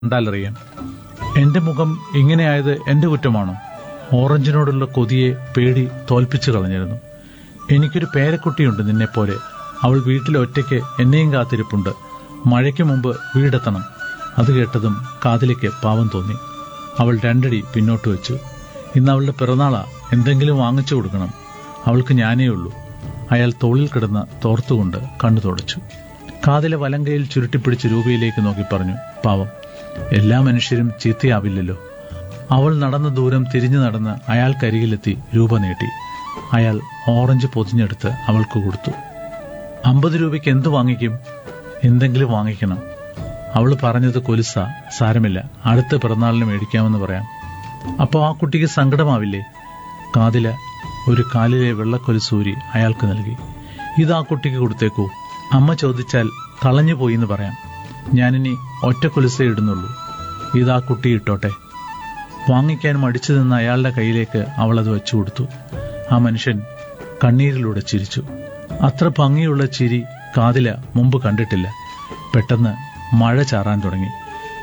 കണ്ടാലറിയാം എന്റെ മുഖം ഇങ്ങനെയായത് എന്റെ കുറ്റമാണോ ഓറഞ്ചിനോടുള്ള കൊതിയെ പേടി തോൽപ്പിച്ചു കളഞ്ഞിരുന്നു എനിക്കൊരു പേരക്കുട്ടിയുണ്ട് നിന്നെപ്പോലെ അവൾ വീട്ടിൽ ഒറ്റയ്ക്ക് എന്നെയും കാത്തിരിപ്പുണ്ട് മഴയ്ക്ക് മുമ്പ് വീടെത്തണം അത് കേട്ടതും കാതിലേക്ക് പാവം തോന്നി അവൾ രണ്ടടി പിന്നോട്ട് വെച്ചു ഇന്ന് അവളുടെ പിറന്നാളാ എന്തെങ്കിലും വാങ്ങിച്ചു കൊടുക്കണം അവൾക്ക് ഞാനേ ഉള്ളൂ അയാൾ തോളിൽ കിടന്ന് തോർത്തുകൊണ്ട് കണ്ണു തുടച്ചു കാതിലെ വലങ്കയിൽ ചുരുട്ടിപ്പിടിച്ച് രൂപയിലേക്ക് നോക്കി പറഞ്ഞു പാവം എല്ലാ മനുഷ്യരും ചീത്തയാവില്ലല്ലോ അവൾ നടന്ന ദൂരം തിരിഞ്ഞു നടന്ന് അയാൾക്കരികിലെത്തി രൂപ നീട്ടി അയാൾ ഓറഞ്ച് പൊതിഞ്ഞെടുത്ത് അവൾക്ക് കൊടുത്തു അമ്പത് രൂപയ്ക്ക് എന്തു വാങ്ങിക്കും എന്തെങ്കിലും വാങ്ങിക്കണം അവൾ പറഞ്ഞത് കൊലുസ സാരമില്ല അടുത്ത പിറന്നാളിന് മേടിക്കാമെന്ന് പറയാം അപ്പോൾ ആ കുട്ടിക്ക് സങ്കടമാവില്ലേ കാതില ഒരു കാലിലെ വെള്ളക്കൊലുസൂരി അയാൾക്ക് നൽകി ഇത് ആ കുട്ടിക്ക് കൊടുത്തേക്കൂ അമ്മ ചോദിച്ചാൽ കളഞ്ഞു പോയി എന്ന് പറയാം ഞാനിനി ഒറ്റ കൊലുസേ ഇടുന്നുള്ളൂ ഇത് ആ കുട്ടി ഇട്ടോട്ടെ വാങ്ങിക്കാൻ മടിച്ചു നിന്ന അയാളുടെ കയ്യിലേക്ക് അവൾ അത് വെച്ചു കൊടുത്തു ആ മനുഷ്യൻ കണ്ണീരിലൂടെ ചിരിച്ചു അത്ര ഭംഗിയുള്ള ചിരി കാതില മുമ്പ് കണ്ടിട്ടില്ല പെട്ടെന്ന് മഴ ചാറാൻ തുടങ്ങി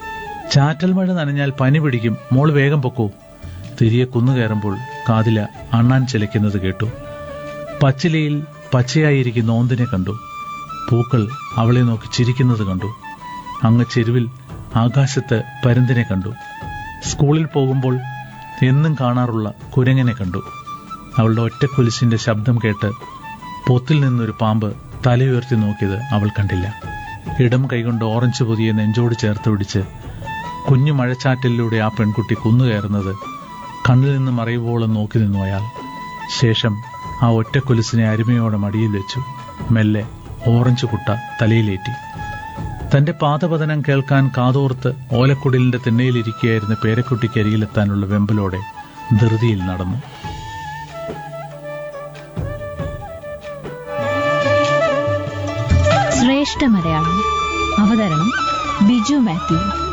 ചാറ്റൽ മഴ നനഞ്ഞാൽ പനി പിടിക്കും മോൾ വേഗം പൊക്കോ തിരികെ കുന്നു കയറുമ്പോൾ കാതില അണ്ണാൻ ചിലയ്ക്കുന്നത് കേട്ടു പച്ചിലയിൽ പച്ചയായിരിക്കുന്ന ഓന്തിനെ കണ്ടു പൂക്കൾ അവളെ നോക്കി ചിരിക്കുന്നത് കണ്ടു അങ്ങ് ചെരുവിൽ ആകാശത്ത് പരുന്തിനെ കണ്ടു സ്കൂളിൽ പോകുമ്പോൾ എന്നും കാണാറുള്ള കുരങ്ങനെ കണ്ടു അവളുടെ ഒറ്റക്കുലിശിന്റെ ശബ്ദം കേട്ട് പൊത്തിൽ നിന്നൊരു പാമ്പ് തലയുയർത്തി നോക്കിയത് അവൾ കണ്ടില്ല ഇടം കൈകൊണ്ട് ഓറഞ്ച് പൊതിയെ നെഞ്ചോട് ചേർത്ത് പിടിച്ച് കുഞ്ഞു മഴച്ചാറ്റലിലൂടെ ആ പെൺകുട്ടി കുന്നുകയറുന്നത് കണ്ണിൽ നിന്ന് മറയുവോളം നോക്കി നിന്നു അയാൾ ശേഷം ആ ഒറ്റക്കൊലുസിനെ അരുമയോടെ മടിയിൽ വെച്ചു മെല്ലെ ഓറഞ്ച് കുട്ട തലയിലേറ്റി തന്റെ പാദപതനം കേൾക്കാൻ കാതോർത്ത് ഓലക്കുടിലിന്റെ തിണ്ണയിലിരിക്കുകയായിരുന്ന പേരക്കുട്ടിക്ക് അരികിലെത്താനുള്ള വെമ്പലോടെ ധൃതിയിൽ നടന്നു ശ്രേഷ്ഠ മലയാളം അവതരണം ബിജു മാത്യു